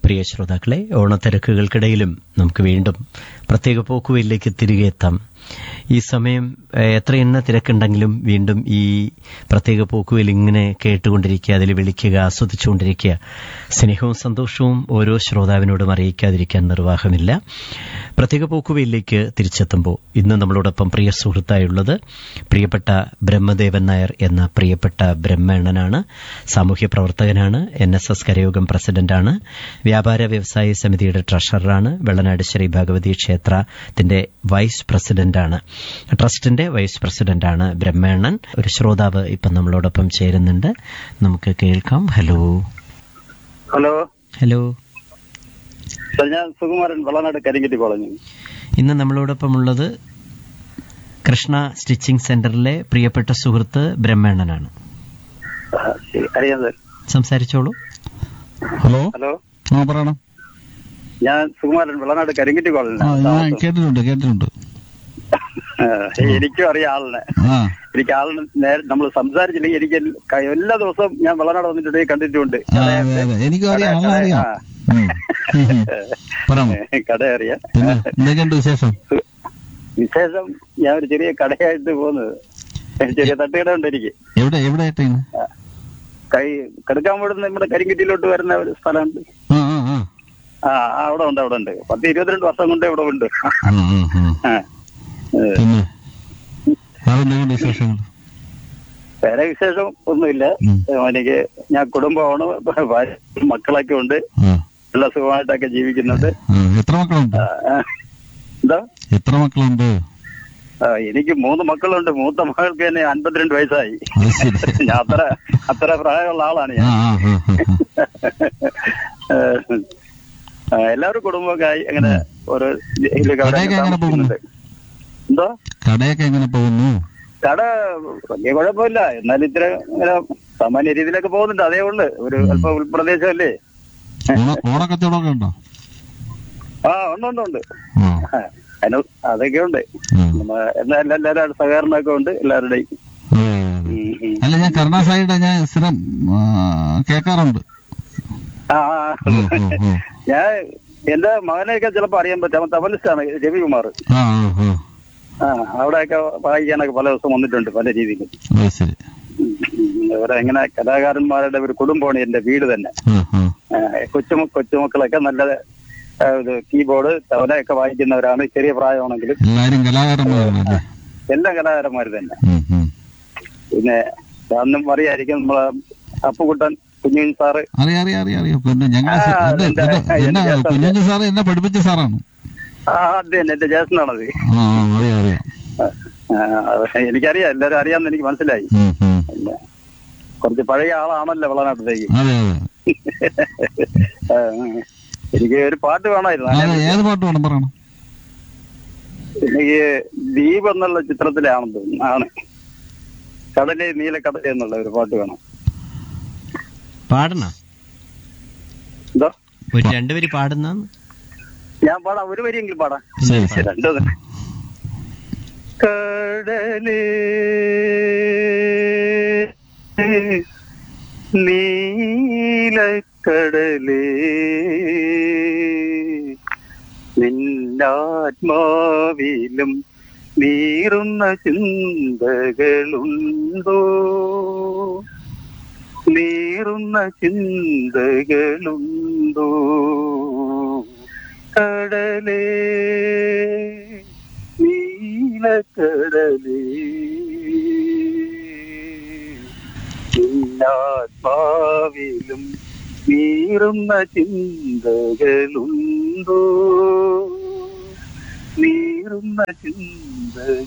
പ്രിയ ശ്രോതാക്കളെ ഓണത്തിരക്കുകൾക്കിടയിലും നമുക്ക് വീണ്ടും പ്രത്യേക പോക്കുവയിലേക്ക് തിരികെ എത്താം ഈ സമയം ഏഹ്, എത്ര എണ്ണ തിരക്കുണ്ടെങ്കിലും വീണ്ടും ഈ പ്രത്യേക പോക്കുവയിൽ ഇങ്ങനെ കേട്ടുകൊണ്ടിരിക്കുക അതിൽ വിളിക്കുക ആസ്വദിച്ചുകൊണ്ടിരിക്കുക സ്നേഹവും സന്തോഷവും ഓരോ ശ്രോതാവിനോടും അറിയിക്കാതിരിക്കാൻ നിർവാഹമില്ല പ്രത്യേക പോക്കുവയിലേക്ക് തിരിച്ചെത്തുമ്പോൾ ഇന്ന് നമ്മളോടൊപ്പം പ്രിയ സുഹൃത്തായുള്ളത് പ്രിയപ്പെട്ട ബ്രഹ്മദേവൻ നായർ എന്ന പ്രിയപ്പെട്ട ബ്രഹ്മണ്ണനാണ് സാമൂഹ്യ പ്രവർത്തകനാണ് എൻ എസ് എസ് കരയോഗം പ്രസിഡന്റാണ് വ്യാപാര വ്യവസായ സമിതിയുടെ ട്രഷററാണ് വെള്ളനാട് ശ്രീ ഭഗവതി ക്ഷേത്രത്തിന്റെ വൈസ് പ്രസിഡന്റാണ് ട്രസ്റ്റിന്റെ വൈസ് പ്രസിഡന്റാണ് ബ്രഹ്മണ്ണൻ ഒരു ശ്രോതാവ് ഇപ്പം നമ്മളോടൊപ്പം ചേരുന്നുണ്ട് നമുക്ക് കേൾക്കാം ഹലോ ഹലോ ഹലോ സാർ ഞാൻ സുകുമാരൻ വെള്ളനാട് കരിങ്കറ്റി കോളനി ഇന്ന് നമ്മളോടൊപ്പം ഉള്ളത് കൃഷ്ണ സ്റ്റിച്ചിങ് സെന്ററിലെ പ്രിയപ്പെട്ട സുഹൃത്ത് ബ്രഹ്മണ്ണനാണ് ആ, ശരി. അറിയാം സാർ സംസാരിച്ചോളൂ ഹലോ ഹലോ ആ പറയണം ഞാൻ സുകുമാരൻ വെള്ളനാട് കരിങ്കറ്റി കോളനി ആ ഞാൻ കേട്ടിട്ടുണ്ട് കേട്ടിട്ടുണ്ട് എനിക്കും അറിയാം ആളിനെ ആ എനിക്ക് ആളിന് നേരെ നമ്മൾ സംസാരിച്ചില്ലെങ്കിൽ എനിക്ക് എൽ- ക- എല്ലാ ദിവസവും ഞാൻ വെള്ളനാട് വന്നിട്ടുണ്ടെങ്കിൽ കണ്ടിട്ടുണ്ട് ആ, അതെ അതെ എനിക്കും അറിയാം ആളെ അറിയാം ഉം. ഉം, ഉം. പറയണം കട അറിയാം പിന്നെ എന്തൊക്കെയുണ്ട് വിശേഷം വിശേഷം ഞാൻ ഒരു ചെറിയ കടയായിട്ട് പോകുന്നത് ചെറിയ തട്ടുകട ഉണ്ട് എനിക്ക് എവിടെ എവിടെ ആയിട്ടാണ് കൈ കിടക്കാൻ പോടുന്ന നമ്മുടെ കരിങ്കറ്റിയിലോട്ട് വരുന്ന ഒരു സ്ഥലമുണ്ട് ആ ആ ആ ആ ആ, അവിടെ ഉണ്ട് അവിടെ ഉണ്ട് പത്ത് ഇരുപത്തിരണ്ട് വർഷം കൊണ്ട് ഇവിടെ ഉണ്ട് ആ, ആ, ആ. ആ. ഏ, പിന്നെ വേറെ എന്തൊക്കെയുണ്ട് വിശേഷങ്ങൾ വേറെ വിശേഷം ഒന്നുമില്ല ഉം. എനിക്ക് ഞാൻ കുടുംബമാണ് ഭാര്യ, മക്കളൊക്കെ ഉണ്ട് ആ എല്ലാ സുഖമായിട്ടൊക്കെ ജീവിക്കുന്നുണ്ട് ആ. എത്ര മക്കളുണ്ട് ആ, ആ. എന്താ എത്ര മക്കളുണ്ട് ആ, എനിക്ക് മൂന്ന് മക്കളുണ്ട് മൂത്ത മകൾക്ക് തന്നെ അൻപത്തിരണ്ട് വയസ്സായി അത് ശരി ഞാൻ അത്ര അത്ര പ്രായമുള്ള ആളാണ് ആ ഞാൻ ആ ആ, ആ, ആ. ആ, എല്ലാവരും കുടുംബമൊക്കെ ആയി അങ്ങനെ ഓരോ ഇതിലൊക്കെ അവിടെ കടയൊക്കെ എങ്ങനെ താമസിക്കുന്നുണ്ട്. എന്തോ കടയൊക്കെ എങ്ങനെ പോകുന്നു കട വലിയ കുഴപ്പമില്ല എന്നാലും ഇത്ര ഇങ്ങനെ സാമാന്യ രീതിയിലൊക്കെ പോകുന്നുണ്ട് അതേ ഉള്ളു ഒരു അല്പം ഉൾപ്രദേശമല്ലേ ഓണ ഓണക്കച്ചവടമൊക്കെ ഉണ്ടോ ആ ഉണ്ട് ഉണ്ട് ഉണ്ട് ആ ആ, അതിന് അതൊക്കെ ഉണ്ട് ആ. നമ്മ എല്ലാ എല്ലാവരും സഹകരണമൊക്കെ ഉണ്ട് എല്ലാവരുടെയും അതെ, അതെ. ഉം, ഉം. അല്ല ഞാൻ കരുണാസായിയുടെ ഞാൻ സ്ഥിരം ആ, കേൾക്കാറുണ്ട് ആ ആ, ഉം, ഉം, ഉം. ഞാൻ എന്റെ മകനെയൊക്കെ ചിലപ്പോ അറിയാൻ പറ്റും അവൻ തപലിസ്റ്റാണ് രവികുമാർ ആ ആ ആ ആ അവിടെയൊക്കെ വായിക്കാനൊക്കെ പല ദിവസം വന്നിട്ടുണ്ട് പല രീതിയിൽ അത് ശരി ഉം, ഉം. ഇവിടെ ഇങ്ങനെ കലാകാരന്മാരുടെ ഒരു കുടുംബമാണ് എന്റെ വീട് തന്നെ ആ ആ ആ, കൊച്ചുമ കൊച്ചുമക്കളൊക്കെ നല്ല ആ, ഇത് കീബോർഡ് തവലയൊക്കെ വായിക്കുന്നവരാണ് ചെറിയ പ്രായമാണെങ്കിലും എല്ലാരും കലാകാരന്മാരാണല്ലേ എല്ലാ കലാകാരന്മാർ തന്നെ ഉം, ഉം. പിന്നെ അന്നും അറിയായിരിക്കും നമ്മളെ അപ്പുകുട്ടൻ കുഞ്ഞുൻ സാറ് അറിയാം അറിയാം അറിയാം അറിയാം പിന്നെ ഞങ്ങൾ ആ, എന്റെ എന്റെ- എന്റെ- എന്റെ എന്റെ ചേട്ടൻ. കുഞ്ഞു സാറ് എന്നെ പഠിപ്പിച്ച സാറാണ് ആ അത് തന്നെ എന്റെ ജേസനാണത് ആ ആ, അറിയാം അറിയാം ആ, അത് എനിക്കറിയാം എല്ലാവരും അറിയാമെന്ന് എനിക്ക് മനസ്സിലായി ഉം, ഉം. പിന്നെ കുറച്ച് പഴയ ആളാണല്ലോ വളനാട്ടത്തേക്ക് അതെ അതെ ആ, എനിക്ക് ഒരു പാട്ട് വേണമായിരുന്നു അതെ അങ്ങനെ ഏത് പാട്ട് വേണം പറയണം എനിക്ക് ദീപ് എന്നുള്ള ചിത്രത്തിലെ ആണെന്ന് തോന്നുന്നു ആണ് കടലെ നീലക്കടല എന്നുള്ള ഒരു പാട്ട് വേണം പാടണ എന്തോ ഒരു രണ്ടുപേര് പാടുന്ന ഞാൻ പാടാം ഒരു വരിയെങ്കിലും പാടാം ശരി ശരി രണ്ടു കടലേ നീലക്കടലേ നിന്നാത്മാവിലും നീറുന്ന ചിന്തകളുണ്ടോ നീറുന്ന ചിന്തകളുണ്ടോ കടലേ നീലക്കടലേ നിന്നാത്മാവിലും നീറുന്ന ചിന്തകളുണ്ടോ നീറുന്ന ചിന്തകളുണ്ടോ